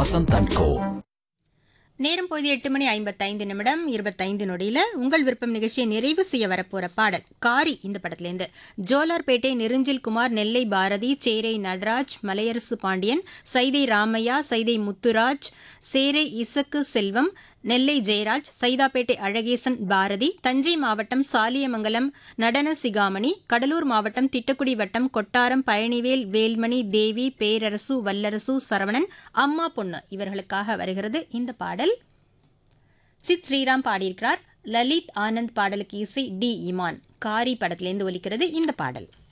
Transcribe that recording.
Vasanth and கோ நேரம் போது எட்டு மணி ஐம்பத்தைந்து நிமிடம் இருபத்தைந்து நொடியில உங்கள் விருப்பம் நிகழ்ச்சியை நிறைவு செய்ய வரப்போற பாடல் காரி இந்த படத்திலேருந்து ஜோலார்பேட்டை நெருஞ்சில் குமார் நெல்லை பாரதி சேரை நடராஜ் மலையரசு பாண்டியன் சைதை ராமையா சைதை முத்துராஜ் சேரை இசக்கு செல்வம் நெல்லை ஜெயராஜ் சைதாப்பேட்டை அழகேசன் பாரதி தஞ்சை மாவட்டம் சாலியமங்கலம் நடன சிகாமணி கடலூர் மாவட்டம் திட்டக்குடி வட்டம் கொட்டாரம் பழனிவேல் வேல்மணி தேவி பேரரசு வல்லரசு சரவணன் அம்மா பொண்ணு இவர்களுக்காக வருகிறது இந்த பாடல் சித் ஸ்ரீராம் பாடியிருக்கிறார் லலித் ஆனந்த் பாடலுக்கு இசை டி இமான் காரி படத்திலேருந்து ஒலிக்கிறது இந்த பாடல்